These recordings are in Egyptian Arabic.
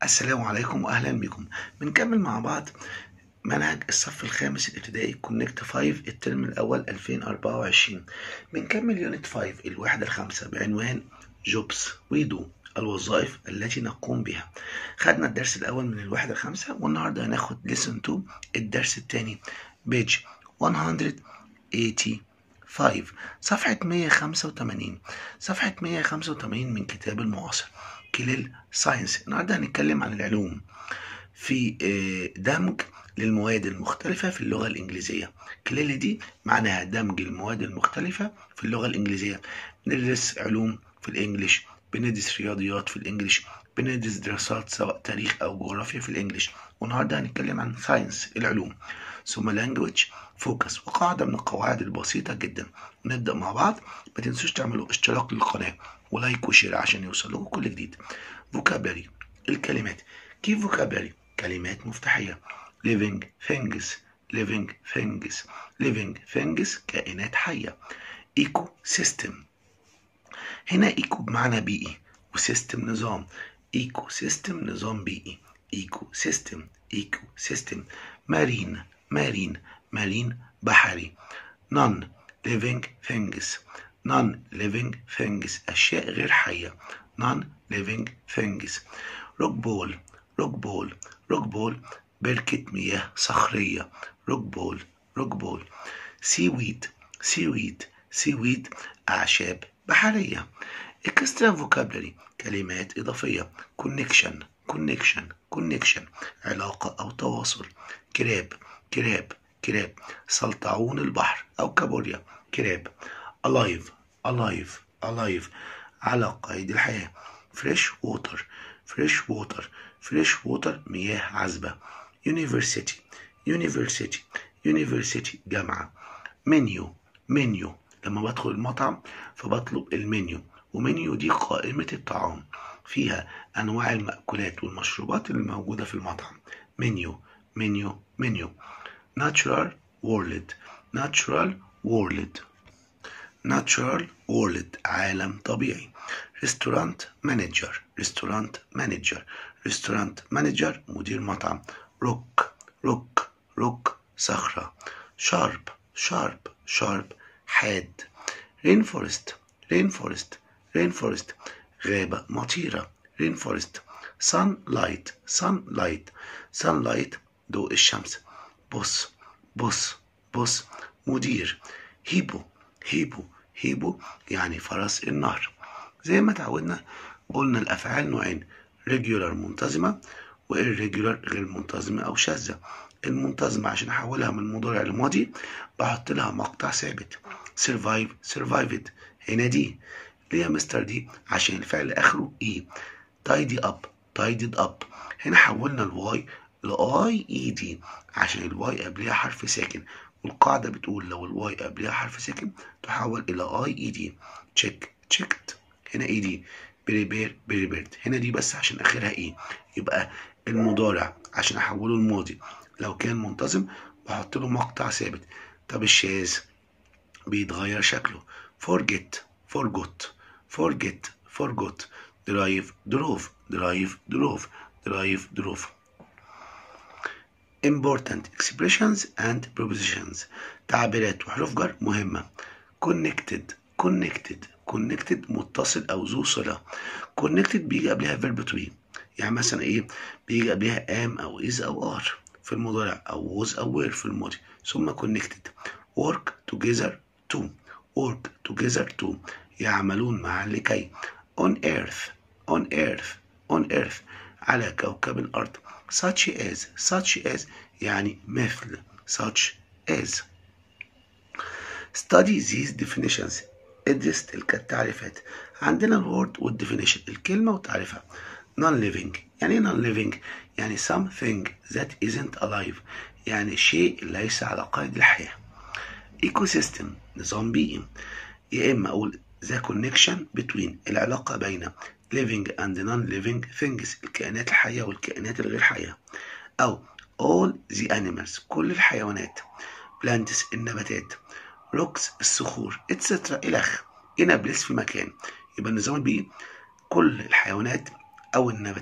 السلام عليكم واهلا بكم بنكمل مع بعض منهج الصف الخامس الابتدائي كونكت 5 الترم الاول 2024 بنكمل يونت 5 الوحده الخامسه بعنوان جوبس ويدو الوظائف التي نقوم بها خدنا الدرس الاول من الوحده الخامسه والنهارده هناخد ليسن 2 الدرس الثاني بيج 185 صفحة 185 صفحة 185 من كتاب المعاصر كليل ساينس النهارده هنتكلم عن العلوم في دمج للمواد المختلفة في اللغة الإنجليزية كليل دي معناها دمج المواد المختلفة في اللغة الإنجليزية بندرس علوم في الإنجليش بندرس رياضيات في الإنجليش بندرس دراسات سواء تاريخ أو جغرافيا في الإنجليش والنهارده هنتكلم عن ساينس العلوم ثم لانجوج فوكس وقاعدة من القواعد البسيطة جدا ونبدأ مع بعض ما تنسوش تعملوا اشتراك للقناة ولايك وشير عشان يوصل لكم كل جديد فوكابلري الكلمات كيف فوكابلري كلمات مفتاحية living things living things living things كائنات حية ايكو سيستم هنا ايكو بمعنى بيئي وسيستم نظام ايكو سيستم نظام بيئي ايكو سيستم ايكو سيستم مارين مارين مارين بحري non living things non living things أشياء غير حية non living things روك بول روك بول روك بول بركة مياه صخرية روك بول روك بول سيويد سيويد سيويد أعشاب بحرية اكسترا فوكابلري كلمات إضافية كونكشن كونكشن كونكشن علاقة أو تواصل كراب كراب كراب سلطعون البحر أو كابوريا كراب alive alive alive على قيد الحياة fresh water fresh water fresh water مياه عذبة university university university جامعة menu menu لما بدخل المطعم فبطلب المنيو ومنيو دي قائمة الطعام فيها أنواع المأكولات والمشروبات اللي موجودة في المطعم منيو منيو منيو natural world natural world natural world عالم طبيعي restaurant manager restaurant manager restaurant manager مدير مطعم rock rock rock صخرة sharp sharp sharp حاد rainforest rainforest rainforest غابة مطيرة rainforest sunlight sunlight sunlight ضوء الشمس بص بص بص مدير هيبو هيبو هيبو يعني فرس النهر زي ما تعودنا قلنا الأفعال نوعين regular منتظمة و irregular غير منتظمة أو شاذة المنتظمة عشان أحولها من مضارع لماضي بحط لها مقطع ثابت survive survived هنا دي ليه يا مستر دي عشان الفعل آخره إيه tidy up tidied up هنا حولنا الواي لاي اي دي عشان الواي قبلها حرف ساكن والقاعدة بتقول لو الواي قبلها حرف ساكن تحول إلى اي اي دي تشيك تشيكت هنا اي دي بريبير بريبيرد هنا دي بس عشان آخرها ايه يبقى المضارع عشان أحوله الماضي لو كان منتظم بحط له مقطع ثابت طب الشاذ بيتغير شكله forget forgot forget forgot drive drove drive drove drive drove important expressions and prepositions تعبيرات وحروف جر مهمة connected connected connected متصل أو ذو صلة connected بيجي قبلها verb to be يعني مثلا إيه بيجي قبلها am أو is أو are في المضارع أو was أو were في الماضي ثم connected work together to work together to يعملون معا لكي on earth on earth on earth على كوكب الأرض such as such as يعني مثل such as study these definitions ادرس تلك التعريفات عندنا الورد والديفينيشن الكلمة وتعريفها non-living يعني ايه non-living يعني something that isn't alive يعني شيء ليس على قيد الحياة ecosystem نظام بيئي يا إما أقول the connection between العلاقة بين living and non-living things الكائنات الحية والكائنات الغير حية أو all the animals كل الحيوانات plants النباتات rocks الصخور etc إلخ إن بليس في مكان يبقى النظام البيئي كل الحيوانات أو النباتات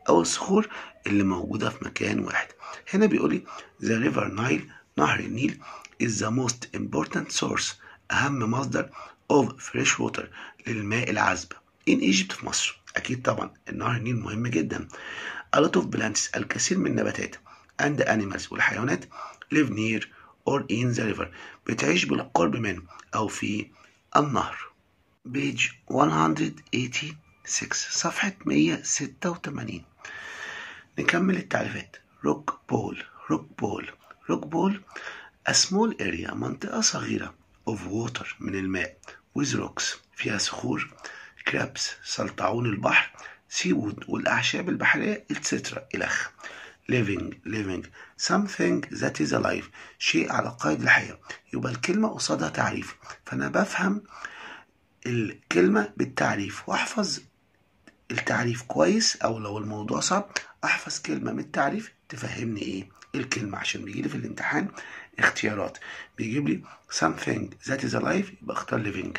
أو الصخور اللي موجودة في مكان واحد هنا بيقول لي the river Nile نهر النيل is the most important source أهم مصدر of fresh water للماء العذب in Egypt في مصر أكيد طبعا النهر النيل مهم جدا a lot of plants الكثير من النباتات and animals والحيوانات live near or in the river بتعيش بالقرب منه أو في النهر page 186 صفحة 186 نكمل التعريفات روك بول روك بول روك بول a small area منطقة صغيرة of water من الماء with rocks فيها صخور crabs سلطعون البحر seaweed والأعشاب البحرية etc إلخ living living something that is alive شيء على قيد الحياة يبقى الكلمة قصادها تعريف فأنا بفهم الكلمة بالتعريف واحفظ التعريف كويس او لو الموضوع صعب احفظ كلمة من التعريف تفهمني ايه الكلمة عشان بيجيلي في الامتحان اختيارات بيجيب لي something that is alive يبقى اختار living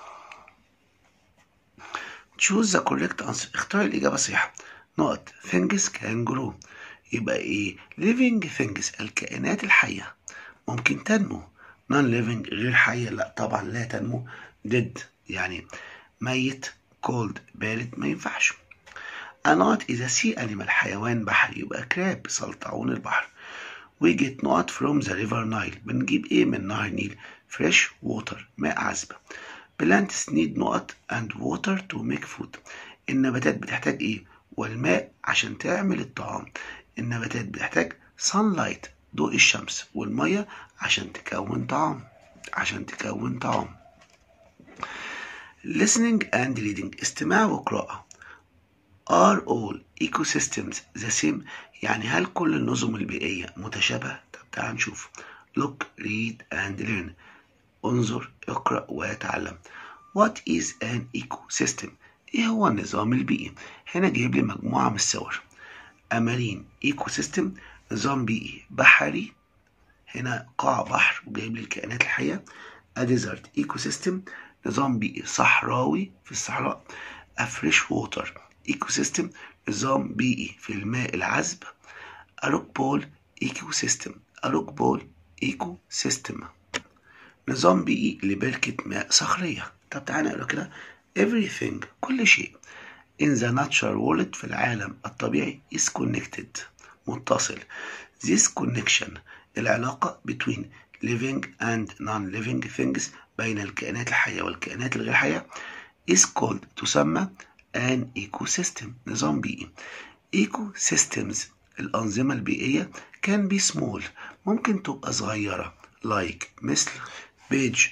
choose the correct answer اختار الإجابة الصحيحة نقط things can grow يبقى ايه living things الكائنات الحية ممكن تنمو non living غير حية لا طبعا لا تنمو dead يعني ميت cold بارد ما ينفعش A knot is a sea animal حيوان بحري يبقى كراب سلطعون البحر We get not from the river Nile بنجيب ايه من نهر النيل fresh water ماء عذبة Plants need نقط and water to make food النباتات بتحتاج ايه والماء عشان تعمل الطعام النباتات بتحتاج sunlight ضوء الشمس والمية عشان تكون طعام عشان تكون طعام listening and reading استماع وقراءة are all ecosystems the same يعني هل كل النظم البيئية متشابهة؟ طب تعال نشوف look, read and learn انظر اقرأ وتعلم what is an ecosystem ايه هو النظام البيئي هنا جايب لي مجموعة من الصور أمارين ايكو سيستم نظام بيئي بحري هنا قاع بحر وجايب لي الكائنات الحية أديزرت ايكو سيستم نظام بيئي صحراوي في الصحراء أفريش ووتر ايكو سيستم نظام بيئي في الماء العذب أروك بول ايكو سيستم أروك بول ايكو سيستم نظام بيئي لبركة ماء صخرية طب تعالى نقرا كده everything كل شيء in the natural world في العالم الطبيعي is connected متصل this connection العلاقة between living and non-living things بين الكائنات الحية والكائنات الغير حية is called تسمى an ecosystem نظام بيئي ecosystems الأنظمة البيئية can be small ممكن تبقى صغيرة like مثل page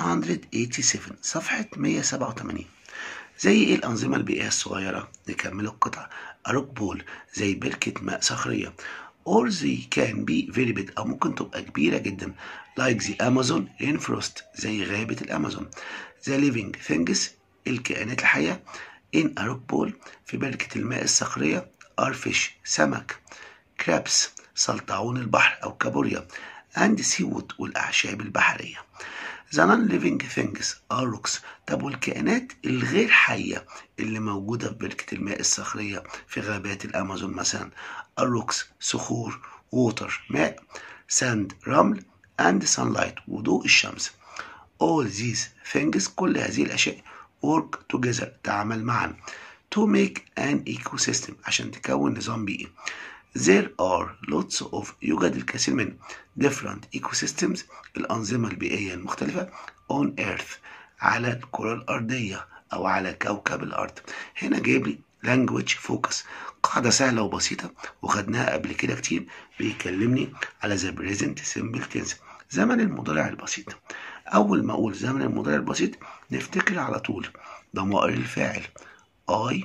187 صفحة 187 زي ايه الأنظمة البيئية الصغيرة؟ نكمل القطعة أروك بول زي بركة ماء صخرية or they can be very big أو ممكن تبقى كبيرة جدا like the Amazon rainforest زي غابة الأمازون the living things الكائنات الحية in أروك بول في بركة الماء الصخرية are fish سمك crabs سلطعون البحر أو كابوريا and seaweed والأعشاب البحرية The non-living things are rocks طب والكائنات الغير حية اللي موجودة في بركة الماء الصخرية في غابات الأمازون مثلا الروكس صخور ووتر ماء ساند رمل and sunlight وضوء الشمس all these things كل هذه الأشياء work together تعمل معا to make an ecosystem عشان تكون نظام بيئي There are lots of يوجد الكثير من different ecosystems الأنظمة البيئية المختلفة on earth على الكرة الأرضية أو على كوكب الأرض هنا جايب لي language focus قاعدة سهلة وبسيطة وخدناها قبل كده كتير بيكلمني على the present simple tense زمن المضارع البسيط أول ما أقول زمن المضارع البسيط نفتكر على طول ضمائر الفاعل I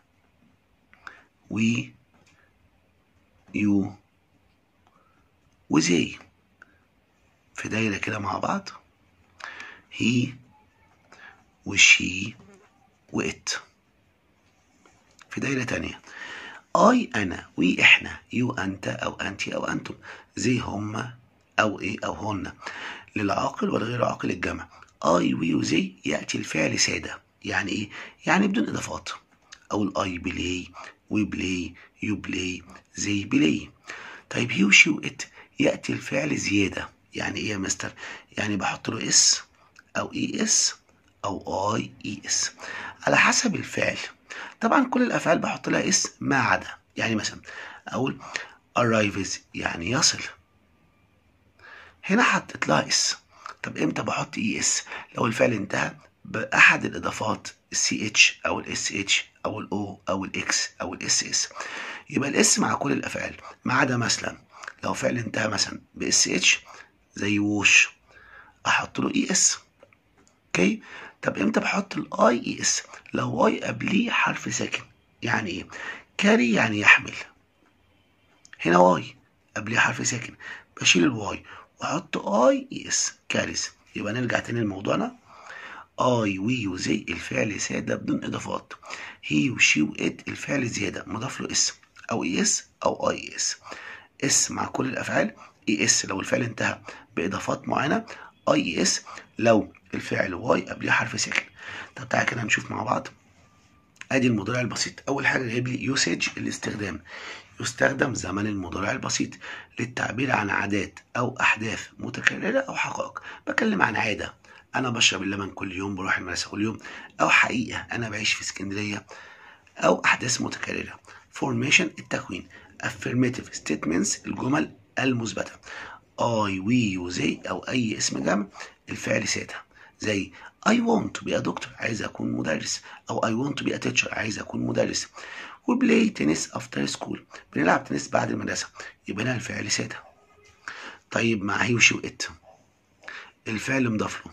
we يو وزي في دايرة كده مع بعض هي وشي وإت في دايرة تانية أي أنا وي إحنا يو أنت أو أنتي أو أنتم زي هما أو إيه أو هن للعاقل والغير عاقل الجمع أي وي وزي يأتي الفعل سادة يعني إيه؟ يعني بدون إضافات أو الأي بلاي we play you play they play طيب he وشي وات يأتي الفعل زيادة يعني ايه يا مستر يعني بحط له اس او اي اس او اي اي اس على حسب الفعل طبعا كل الافعال بحط لها اس ما عدا يعني مثلا اقول arrives يعني يصل هنا حطيت لها اس طب امتى بحط اي اس لو الفعل انتهى باحد الاضافات السي اتش او الاس اتش او الاو او الاكس او الاس اس يبقى الاس مع كل الافعال ما عدا مثلا لو فعل انتهى مثلا باس اتش زي ووش احط له اي اس اوكي طب امتى بحط الاي اي اس لو واي قبليه حرف ساكن يعني ايه كاري يعني يحمل هنا واي قبليه حرف ساكن بشيل الواي واحط اي اي اس كاريز يبقى نرجع تاني لموضوعنا اي وي وزي الفعل ساده بدون اضافات هي وشي وات الفعل زياده مضاف له اس او اي اس او اي اس اس مع كل الافعال اي اس لو الفعل انتهى باضافات معينه اي اس لو الفعل واي قبليه حرف ساكن طب تعالى كده نشوف مع بعض ادي المضارع البسيط اول حاجه جايب لي يوسج الاستخدام يستخدم زمن المضارع البسيط للتعبير عن عادات او احداث متكرره او حقائق بكلم عن عاده انا بشرب اللبن كل يوم بروح المدرسه كل يوم او حقيقه انا بعيش في اسكندريه او احداث متكرره formation التكوين affirmative statements الجمل المثبته I we you they أو أي اسم جمع الفعل ساده زي I want to be a doctor عايز أكون مدرس أو I want to be a teacher عايز أكون مدرس we play tennis after school بنلعب تنس بعد المدرسة يبقى هنا الفعل ساده طيب مع هي وشي وإت الفعل مضاف له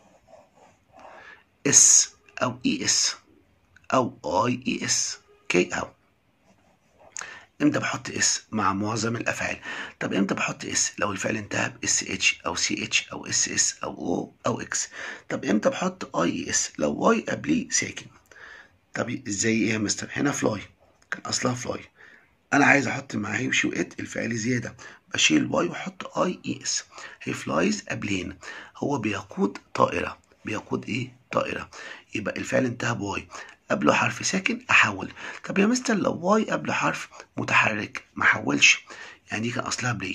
اس أو اي اس أو اي اي اس كي أو امتى بحط اس مع معظم الافعال طب امتى بحط اس لو الفعل انتهى باس اتش او سي اتش او اس اس او او او اكس طب امتى بحط اي اس لو واي قبليه ساكن طب ازاي ايه يا مستر هنا فلاي كان اصلها فلاي انا عايز احط مع هي وشي وات الفعل زياده بشيل واي واحط اي اي اس هي فلايز قبلين هو بيقود طائره بيقود ايه طائره يبقى الفعل انتهى بواي قبله حرف ساكن احول طب يا مستر لو واي قبله حرف متحرك ما حولش يعني دي كان اصلها بلاي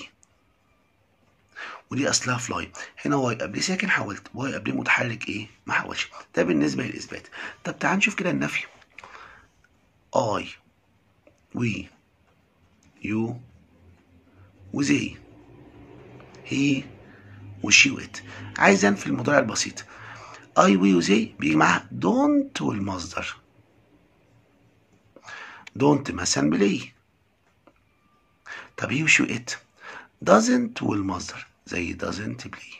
ودي اصلها فلاي هنا واي قبليه ساكن حولت واي قبليه متحرك ايه ما حولش ده بالنسبه للاثبات طب تعال نشوف كده النفي اي وي يو وزي هي وشي وات عايز انفي المضارع البسيط اي وي وزي بيجي معاها دونت والمصدر دونت مثلا بلاي طب هي وشو ات doesn't والمصدر زي doesn't play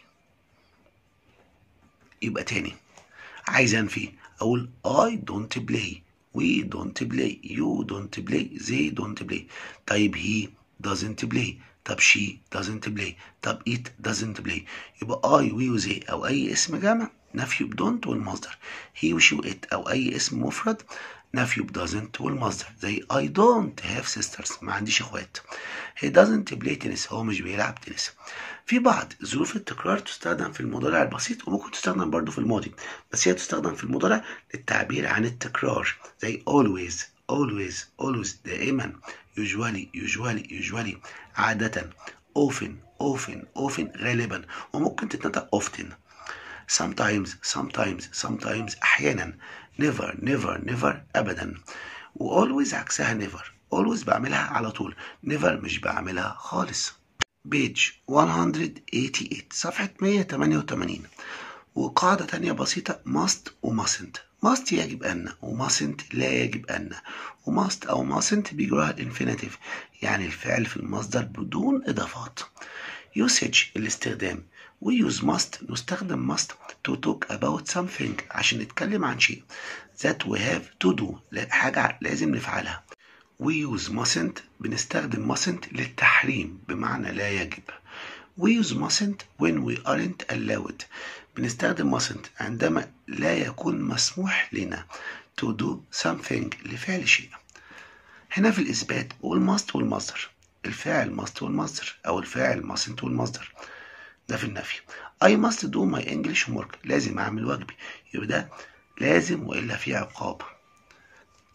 يبقى تاني عايز انفي اقول I don't play we don't play you don't play they don't play طيب he doesn't play طب she doesn't play طب it doesn't play يبقى I we وزي او اي اسم جمع نفي بدونت والمصدر he وشي وات او اي اسم مفرد نفي ب doesn't والمصدر زي I don't have sisters ما عنديش اخوات he doesn't play tennis هو مش بيلعب تنس في بعض ظروف التكرار تستخدم في المضارع البسيط وممكن تستخدم برضه في الماضي بس هي تستخدم في المضارع للتعبير عن التكرار زي always always always دائما usually usually usually عادة often often often غالبا وممكن تتنطق often sometimes sometimes sometimes احيانا never never never ابدا و always عكسها never always بعملها على طول never مش بعملها خالص page 188 صفحة 188 وقاعدة تانية بسيطة must و mustn't must يجب أن و mustn't لا يجب أن و must أو mustn't بيجي وراها الانفينيتيف يعني الفعل في المصدر بدون إضافات usage الاستخدام we use must نستخدم must to talk about something عشان نتكلم عن شيء that we have to do حاجة لازم نفعلها we use mustn't بنستخدم mustn't للتحريم بمعنى لا يجب we use mustn't when we aren't allowed بنستخدم mustn't عندما لا يكون مسموح لنا to do something لفعل شيء هنا في الإثبات بقول must والمصدر الفاعل must والمصدر أو الفاعل mustn't والمصدر ده في النفي I must do my English homework لازم أعمل واجبي يبقى ده لازم وإلا في عقاب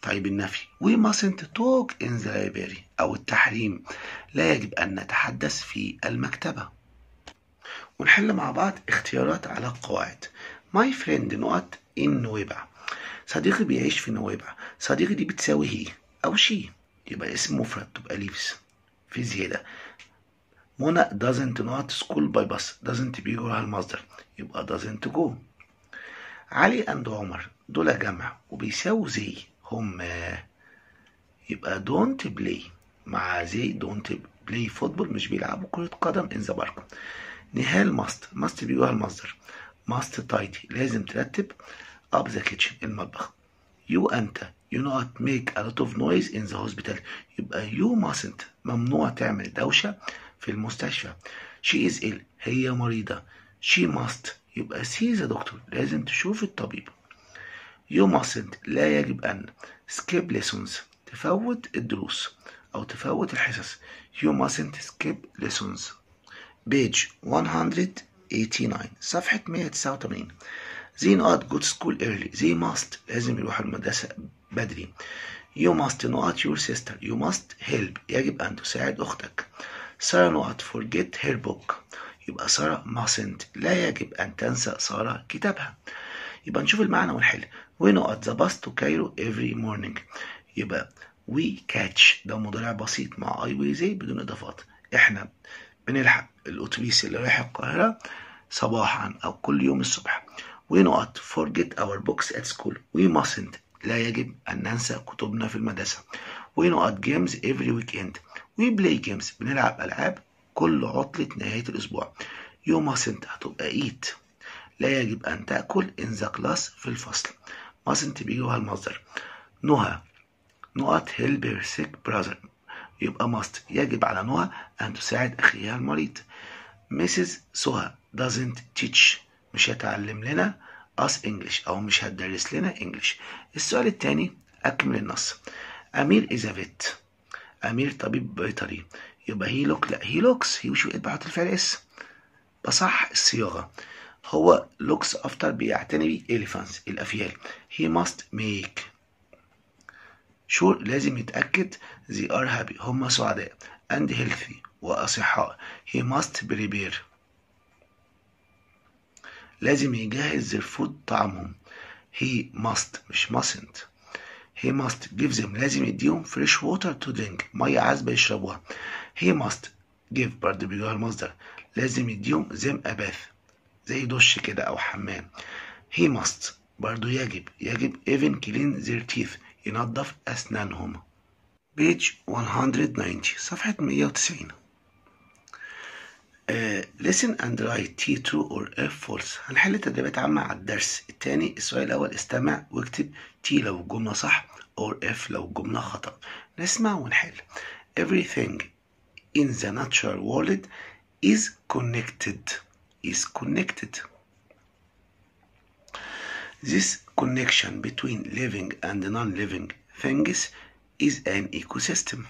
طيب النفي we mustn't talk in the library أو التحريم لا يجب أن نتحدث في المكتبة ونحل مع بعض اختيارات على القواعد my friend نقط in نويبع صديقي بيعيش في نويبع صديقي دي بتساوي هي أو شي يبقى اسم مفرد تبقى leaves في زيادة منى doesn't not school by bus doesn't بيجي وراها المصدر يبقى doesn't go علي and عمر دول جمع وبيساووا زي هم يبقى don't play مع زي don't play football مش بيلعبوا كرة قدم in the park نهال must must بيجي وراها المصدر must tidy لازم ترتب up the kitchen المطبخ you أنت you not make a lot of noise in the hospital يبقى you mustn't ممنوع تعمل دوشة في المستشفى she is ill هي مريضة she must يبقى see the doctor لازم تشوف الطبيب you mustn't لا يجب أن skip lessons تفوت الدروس أو تفوت الحصص you mustn't skip lessons page 189 صفحة 189 they not go to school early they must لازم يروحوا المدرسة بدري you must not your sister you must help يجب أن تساعد أختك سارة not forget her book يبقى سارة mustn't لا يجب أن تنسى سارة كتابها يبقى نشوف المعنى ونحل we not the bus to Cairo every morning يبقى we catch ده مضارع بسيط مع I will زي بدون إضافات احنا بنلحق الأتوبيس اللي رايح القاهرة صباحا أو كل يوم الصبح we not forget our books at school we mustn't لا يجب أن ننسى كتبنا في المدرسة we not games every weekend we play games بنلعب ألعاب كل عطلة نهاية الأسبوع you mustn't هتبقى eat لا يجب أن تأكل in the class في الفصل mustn't بيجي وراها المصدر نهى نقط help her sick brother يبقى must يجب على نهى أن تساعد أخيها المريض Mrs. سهى doesn't teach مش هتعلم لنا us English أو مش هتدرس لنا English السؤال الثاني أكمل النص أمير is a vet أمير طبيب بيطري يبقى هي لوك لا هي لوكس هي وشو بحط الفعل اس بصح الصياغة هو looks after بيعتني بيه elephants الأفيال he must make sure لازم يتأكد they are happy هم سعداء and healthy وأصحاء he must prepare لازم يجهز الفود طعمهم he must مش mustn't he must give them لازم يديهم fresh water to drink مية عذبة يشربوها he must give برضه بيجيها المصدر لازم يديهم them a bath زي دش كده أو حمام he must برضه يجب يجب even clean their teeth ينظف أسنانهم page 190 صفحة 190 Uh, listen and write T true or F false هنحل تدريبات عامة على الدرس الثاني السؤال الأول استمع واكتب T لو الجملة صح or F لو الجملة خطأ نسمع ونحل everything in the natural world is connected is connected this connection between living and non-living things is an ecosystem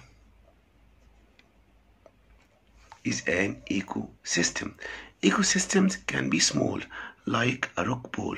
is an ecosystem. Ecosystems can be small, like a rock pool,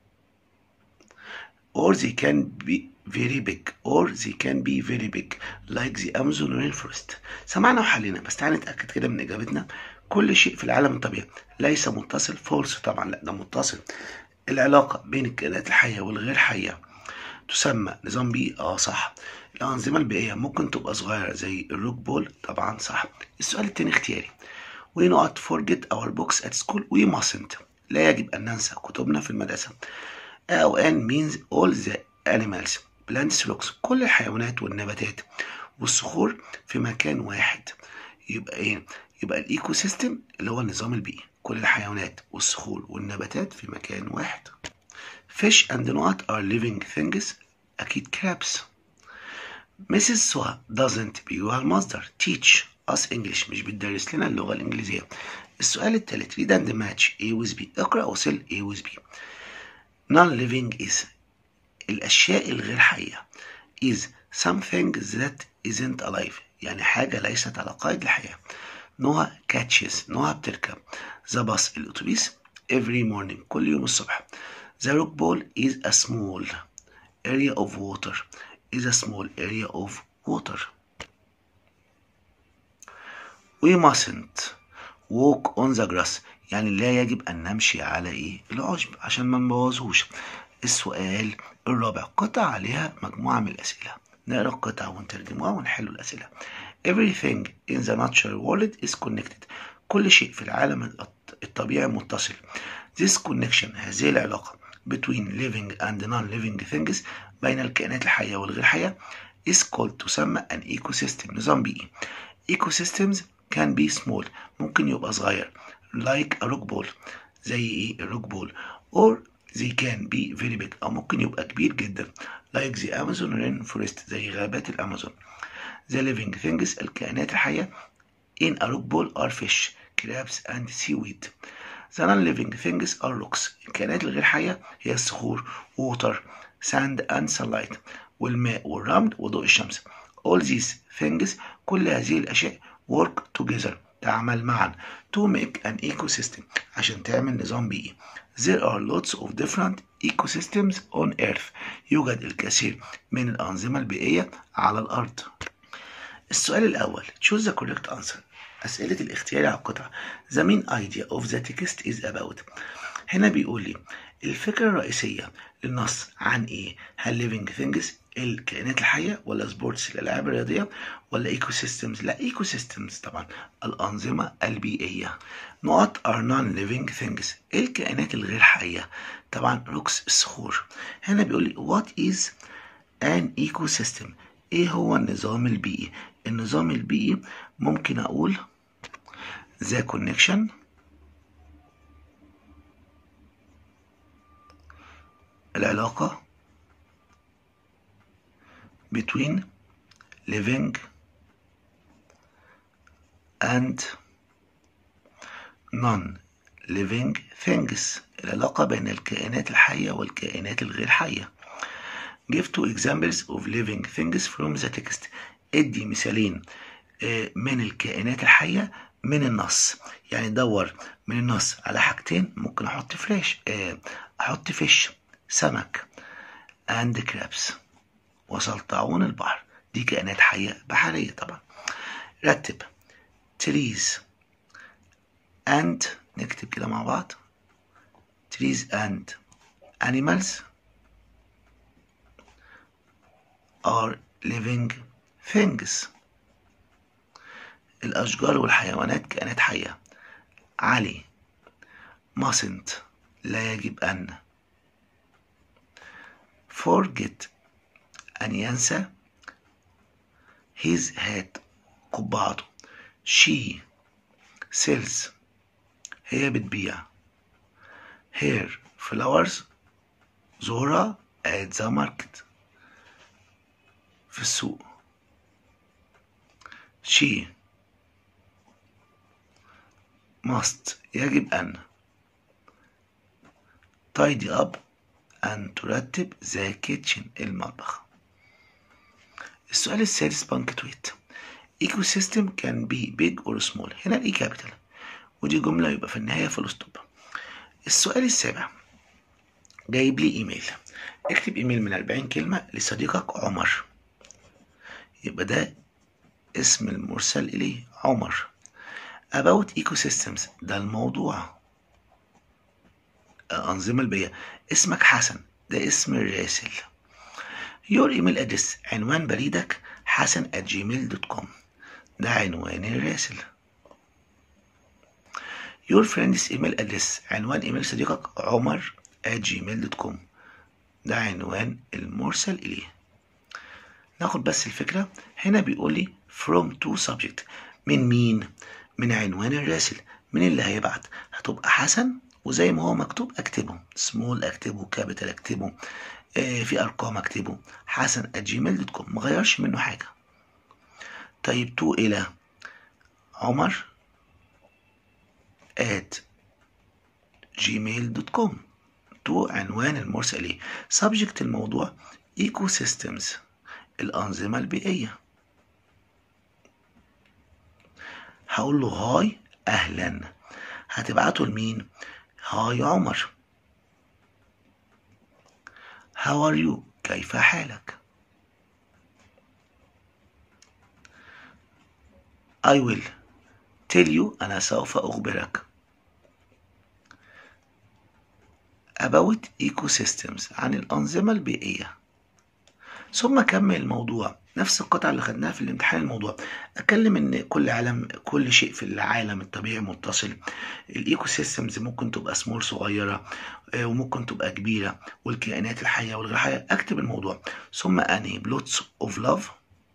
or they can be very big, or they can be very big, like the Amazon rainforest. سمعنا وحلينا بس تعالى نتأكد كده من إجابتنا. كل شيء في العالم الطبيعي ليس متصل فولس طبعا لا ده متصل. العلاقة بين الكائنات الحية والغير حية تسمى نظام بيئي اه صح الأنظمة البيئية ممكن تبقى صغيرة زي الروك بول طبعا صح السؤال التاني اختياري we not forget our books at school we mustn't لا يجب أن ننسى كتبنا في المدرسة أو أن means all the animals plants rocks كل الحيوانات والنباتات والصخور في مكان واحد يبقى ايه يبقى الايكو سيستم اللي هو النظام البيئي كل الحيوانات والصخور والنباتات في مكان واحد fish and not are living things أكيد crabs Mrs. سوا doesn't بيجوها المصدر teach us English مش بتدرس لنا اللغة الإنجليزية السؤال الثالث read and match A with B اقرأ وصل A with B non-living is الأشياء الغير حية is something that isn't alive يعني حاجة ليست على قيد الحياة نوها catches نوها بتركب the bus الأتوبيس every morning كل يوم الصبح the rock ball is a small area of water is a small area of water we mustn't walk on the grass يعني لا يجب أن نمشي على إيه العشب عشان ما نبوظهوش السؤال الرابع قطع عليها مجموعة من الأسئلة نقرأ القطع ونترجمها ونحل الأسئلة Everything in the natural world is connected كل شيء في العالم الطبيعي متصل This connection هذه العلاقة between living and non-living things بين الكائنات الحية والغير حية is called تسمى an ecosystem نظام بيئي ecosystems can be small ممكن يبقى صغير like a rock ball زي ايه الروك بول or they can be very big أو ممكن يبقى كبير جدا like the Amazon rainforest زي غابات الأمازون the living things الكائنات الحية in a rock ball are fish crabs and seaweed the non-living things are rocks الكائنات الغير حية هي الصخور water sand and sunlight والماء والرمل وضوء الشمس all these things كل هذه الأشياء work together تعمل معا to make an ecosystem عشان تعمل نظام بيئي there are lots of different ecosystems on earth يوجد الكثير من الأنظمة البيئية على الأرض السؤال الأول choose the correct answer أسئلة الاختيار على القطعة the main idea of the text is about هنا بيقول لي الفكرة الرئيسية للنص عن إيه هل living things الكائنات الحية ولا سبورتس الألعاب الرياضية ولا ايكو سيستمز لا ايكو سيستمز طبعا الأنظمة البيئية نقط are non living things الكائنات الغير حية طبعا روكس الصخور هنا بيقول لي what is an ecosystem ايه هو النظام البيئي النظام البيئي ممكن اقول the connection العلاقة between living and non-living things العلاقة بين الكائنات الحية والكائنات الغير حية Give two examples of living things from the text ادي مثالين من الكائنات الحية من النص يعني دور من النص على حاجتين ممكن احط فلاش احط فيش سمك and crabs وسلطعون البحر دي كائنات حية بحرية طبعا رتب trees and نكتب كده مع بعض trees and animals are living things الأشجار والحيوانات كائنات حية علي mustn't لا يجب أن forget أن ينسى his hat قبعته she sells هي بتبيع her flowers زهرة at the market في السوق she must يجب أن tidy up أن ترتب ذا كيتشن المطبخ السؤال السادس بانكتويت ايكو سيستم كان بي بيج اور سمول هنا الاي كابيتال ودي جملة يبقى في النهاية فول ستوب السؤال السابع جايب لي ايميل اكتب ايميل من 40 كلمة لصديقك عمر يبقى ده اسم المرسل إليه عمر about ecosystems ده الموضوع الأنظمة البيئية اسمك حسن ده اسم الراسل your email address عنوان بريدك حسن at gmail.com ده عنوان الراسل your friend's email address عنوان ايميل صديقك عمر at gmail.com ده عنوان المرسل إليه ناخد بس الفكرة هنا بيقول لي from to subject من مين من عنوان الراسل من اللي هيبعت هتبقى حسن وزي ما هو مكتوب اكتبه سمول اكتبه كابيتال اكتبه آه في ارقام اكتبه حسن at جيميل دوت كوم مغيرش منه حاجة طيب تو الى عمر at جيميل دوت كوم تو عنوان المرسل اليه سبجكت الموضوع ايكو سيستمز الأنظمة البيئية هقول له هاي أهلا هتبعته لمين هاي عمر How are you كيف حالك I will tell you أنا سوف أخبرك about ecosystems عن الأنظمة البيئية ثم كمل الموضوع نفس القطعة اللي خدناها في الامتحان الموضوع أتكلم إن كل عالم كل شيء في العالم الطبيعي متصل الإيكو سيستمز ممكن تبقى سمول صغيرة آه، وممكن تبقى كبيرة والكائنات الحية والغير حية أكتب الموضوع ثم أنهي بلوتس أوف لاف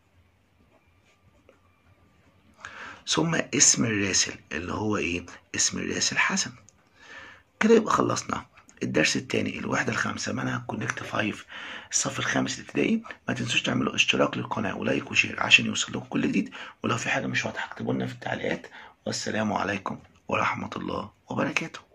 ثم اسم الراسل اللي هو إيه اسم الراسل حسن كده يبقى خلصنا الدرس الثاني الوحدة الخامسة منهج كونكت 5 الصف الخامس الابتدائي ما تنسوش تعملوا اشتراك للقناة ولايك وشير عشان يوصل لكم كل جديد ولو في حاجة مش واضحة اكتبوا لنا في التعليقات والسلام عليكم ورحمة الله وبركاته